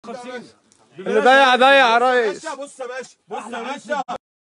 اللي ضيع ضيع يا ريس باشا بص يا باشا بص يا باشا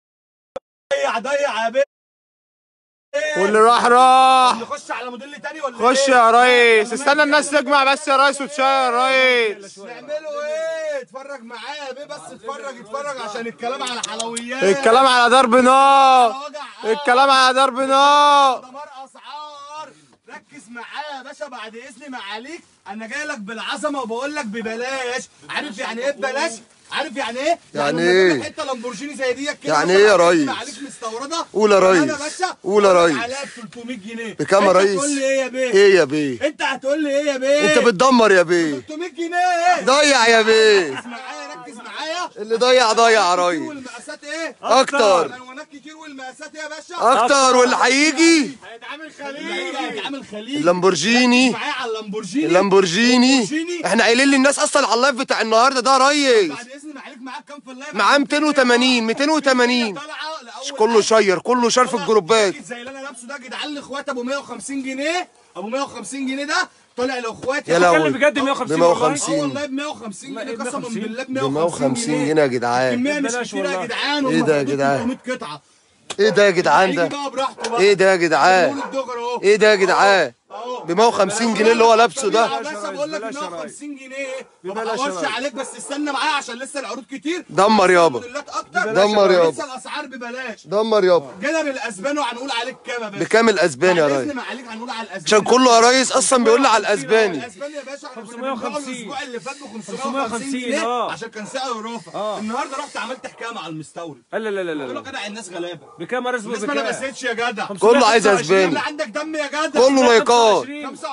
ضيع ضيع يا باشا واللي راح راح نخش على موديل تاني ولا خش إيه؟ يا ريس استنى الناس تجمع بس يا ريس وتشاي يا ريس نعمله ايه اتفرج معايا يا بيه بس اتفرج اتفرج عشان الكلام على حلويات الكلام على ضرب نار وجع الكلام على ضرب نار دمار اسعار ركز معايا يا باشا بعد اذني معاليك انا جاي لك بالعظمه وبقول لك ببلاش عارف يعني ايه ببلاش عارف يعني ايه يعني لما أجيب لك إيه؟ حته لامبورجيني زي ديت كده يعني مثلا إيه يا عليك- ريس؟ عليك مستورده قول يا تمام ريس. باشا قول يا أقول لك ريس. عليها ب 300 جنيه بكام يا أنت ريس؟ هتقول لي ايه يا بيه ايه يا بيه انت هتقول لي ايه يا بيه انت بتدمر يا بيه 300 جنيه ضيع يا بيه ركز معايا ركز معايا اللي ضيع ضيع يا كتير ريس والمقاسات ايه اكتر الالوانات كتير والمقاسات ايه يا باشا اكتر واللي هيجي هيتعامل خليجي هيتعامل خليجي اللامبورجيني معايا على اللامبورجيني اللامبورجيني اللامبورجيني. احنا قايلين للناس اصلا على اللايف بتاع النهارده ده ريس بعد اذن معاليك معاك كام في اللايف معاه 280 280 طالعه لاول كله شير كله شير في طبعاً الجروبات جاكيت زي اللي انا لابسه ده يا جدعان لاخوات ابو 150 جنيه ابو 150 جنيه ده طالع لاخواتي يا أخوات- لهوي بجد 150 ب اه 150 والله ب 150 جنيه ب قسما 150 بالله ب ب 150 جنيه يا جدعان كميه مش ببلاش كتير يا والله. جدعان إيه هم ده يا حدود جدعان؟ 300 قطعه ايه ده يا جدعان هيجي ده بقى براحته بقى ايه ده يا جدعان نقول الدغري اهو ايه ده يا جدعان اهو ب 150 جنيه اللي هو لابسه يا ده باشا بقول لك بلاش يا ريس. 150 جنيه ما ببلاش يا بحورش ريس. عليك بس استنى معايا عشان لسه العروض كتير دمر يابا الموديلات اكتر دمر يابا. لسه الاسعار ببلاش دمر يابا جينا بالاسبان وهنقول عليك كام يا باشا بكام الاسبان يا بعد ريس إذن معاليك هنقول على الاسبان عشان كله يا ريس اصلا بيقول لي على الاسباني الاسبان يا باشا احنا كنا 550. بنبيعهم الاسبوع اللي فات ب 550 550 جنيه آه. عشان كان سعره رافع النهارده رحت عملت حكايه مع المستورد لا لا لا لا قلت له لا كده الناس غلابه بكام يا ريس الناس ما بكام لبستش يا جدع كله عايز 525. اسباني اللي عندك دم يا جدع كله لايكات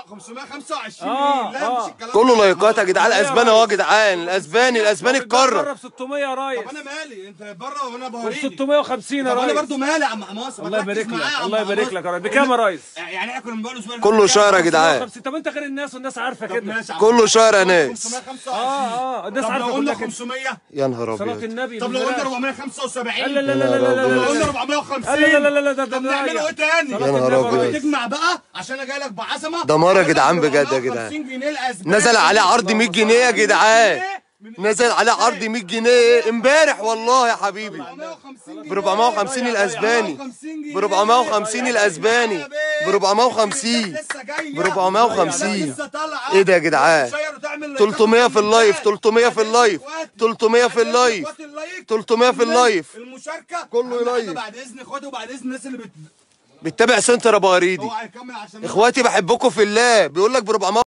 525 آه، لا آه. مش الكلام كله ده. لايكات يا جدعان الاسباني اهو يا جدعان الاسباني الاسباني اتكرر جرب 600 يا ريس طب انا مالي انت بره وانا بوريك 650 يا طب انا ريس برضو مالي يا عم حماس ما الله تركز يبارك معايا يا لك عم الله يبارك حماس. لك يا ريس بكام يا ريس يعني احنا كنا بنبيع الاسبوع اللي كله فات شهر يا بكام؟ جدعان 550 طب انت غير الناس والناس عارفه طب كده ماشي يا عم. كله شهر يا ناس 525 اه اه الناس طب لو عارفه قلنا كلها كده 500 يا نهار صلاه ابيض النبي طب لو قلنا ببلاش. 475 لا لا لا لا لا لا طب لو لا قلنا لا 450 لا لا لا لا ده ده طب نعمله ايه تاني؟ صلاة يا نهار النبي. أبيض. تجمع بقى عشان انا جاي لك بعزمه دمار يا جدعان بجد يا جدعان. 450 جنيه الاسبان نزل عليه عرض 100 جنيه يا جدعان نزل عليه عرض 100 جنيه امبارح والله يا حبيبي ب 450 الاسباني ب 450 الاسباني ب 450 ب 450 ايه ده يا جدعان 300 في اللايف 300 في اللايف 300 في اللايف 300 في اللايف المشاركه كله أهم حاجة لايف. بعد اذن اخواتي وبعد اذن الناس اللي بت بتتابع سنتر ابو هريدي هو هيكمل عشان اخواتي بحبكم في الله بيقول لك ب 400